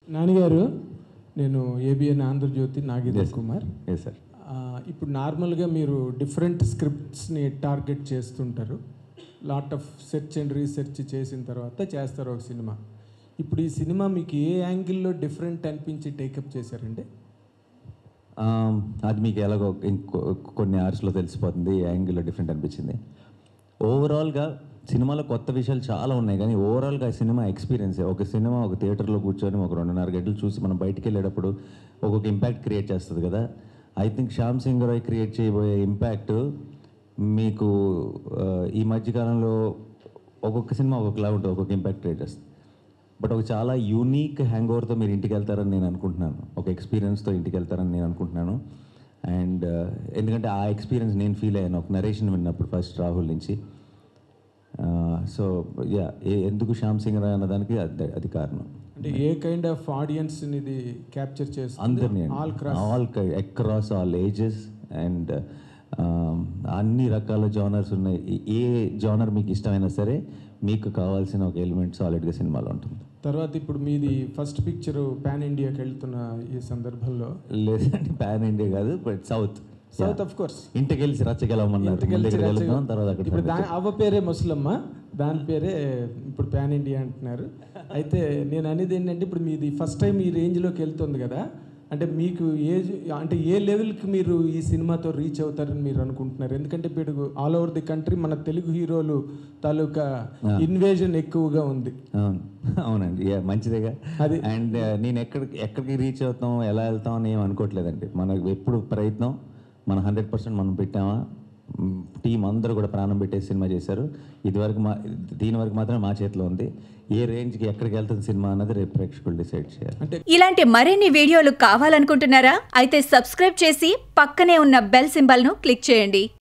నాన్నగారు నేను ABN Andhra Jyothi Nagendra Yes. Kumar yes sir ఆ, ఇప్పుడు నార్మల్గా మీరు డిఫరెంట్ స్క్రిప్ట్స్ని టార్గెట్ చేస్తుంటారు lot of search and research చేసిన తర్వాత చేస్తారు ఒక సినిమా ఇప్పుడు ఈ సినిమా మీకు ఏ యాంగిల్లో డిఫరెంట్ అనిపించి టేకప్ చేశారండి అది మీకు ఎలాగో ఇంకో కొన్ని అవర్స్లో తెలిసిపోతుంది ఏ యాంగిల్లో డిఫరెంట్ అనిపించింది ఓవరాల్గా సినిమాలో కొత్త విషయాలు చాలా ఉన్నాయి కానీ ఓవరాల్గా ఆ సినిమా ఎక్స్పీరియన్స్ ఒక సినిమా ఒక థియేటర్లో కూర్చొని ఒక రెండున్నర గంటలు చూసి మనం బయటికి వెళ్ళేటప్పుడు ఒక్కొక్క ఇంపాక్ట్ క్రియేట్ చేస్తుంది కదా I think Shyam Singh Roy create చేయబోయే ఇంపాక్ట్ మీకు ఆ, ఈ మధ్యకాలంలో ఒక్కొక్క సినిమా ఒక్కొక్కలా ఉంటుంది ఒక్కొక్క ఇంపాక్ట్ క్రియేట్ చేస్తుంది బట్ ఒక చాలా యూనిక్ హ్యాంగ్ ఓవర్తో మీరు ఇంటికి వెళ్తారని నేను అనుకుంటున్నాను ఒక ఎక్స్పీరియన్స్తో ఇంటికి వెళ్తారని నేను అనుకుంటున్నాను అండ్ ఎందుకంటే ఆ ఎక్స్పీరియన్స్ నేను ఫీల్ అయ్యాను ఒక నరేషన్ విన్నప్పుడు ఫస్ట్ రాహుల్ నుంచి సో యా ఎందుకు శ్యామ్ సింగ్ రాయ్ అన్నదానికి అది అది కారణం అంటే ఏ కైండ్ ఆఫ్ ఆడియన్స్ని ఇది క్యాప్చర్ చేస్తుంది అందరినీ all cross all across all ages and అన్ని రకాల జానర్స్ ఉన్నాయి ఏ- ఏ జానర్ మీకు ఇష్టమైనా సరే మీకు కావాల్సిన ఒక ఎలిమెంట్ సాలిడ్గా సినిమాలో ఉంటుంది తర్వాత ఇప్పుడు మీది ఫస్ట్ పిక్చర్ పాన్ ఇండియాకి వెళ్తున్న ఈ సందర్భంలో లేదంటే పాన్ ఇండియా కాదు but south south of course ఇంటికి వెళ్ళి రచ్చగెలమన్నారు ఇంటికి ముందు వెళ్ళి ఇక్కడికి రచ్చ- వెళ్తాం తర్వాత అక్కడ ఇప్పుడు దాని అవ్వ పేరే ముసలమ్మ దాని పేరే ఇప్పుడు పాన్ ఇండియా అంటున్నారు అయితే నేను అనేది ఏంటంటే ఇప్పుడు మీది ఫస్ట్ టైం ఈ రేంజ్లోకి వెళ్తుంది కదా అంటే మీకు ఏ అంటే ఏ లెవెల్కి మీరు ఈ సినిమాతో రీచ్ అవుతారని మీరు అనుకుంటున్నారు ఎందుకంటే ఇప్పుడు ఆల్ ఓవర్ ది కంట్రీ మన తెలుగు హీరోలు తాలూకా ఇన్వేజన్ ఎక్కువగా ఉంది అవును అవునండి యా మంచిదేగా అది అండ్ నేను ఎక్కడికి ఎక్కడికి రీచ్ అవుతాం ఎలా వెళ్తాం అని ఏం అనుకోవట్లేదండి మనకు ఎప్పుడు ప్రయత్నం మన హండ్రెడ్ పర్సెంట్ మనం పెట్టామా టీం అందరూ కూడా ప్రాణం పెట్టే సినిమా చేశారు ఇదివరకు మా దీని వరకు మాత్రమే మా చేతిలో ఉంది ఏ రేంజ్కి ఎక్కడికి వెళ్తుంది సినిమా అన్నది రేపు ప్రేక్షకులు డిసైడ్ చేయాలి అంటే ఇలాంటి మరిన్ని వీడియోలు కావాలనుకుంటున్నారా అయితే సబ్స్క్రైబ్ చేసి పక్కనే ఉన్న బెల్ సింబల్ను క్లిక్ చేయండి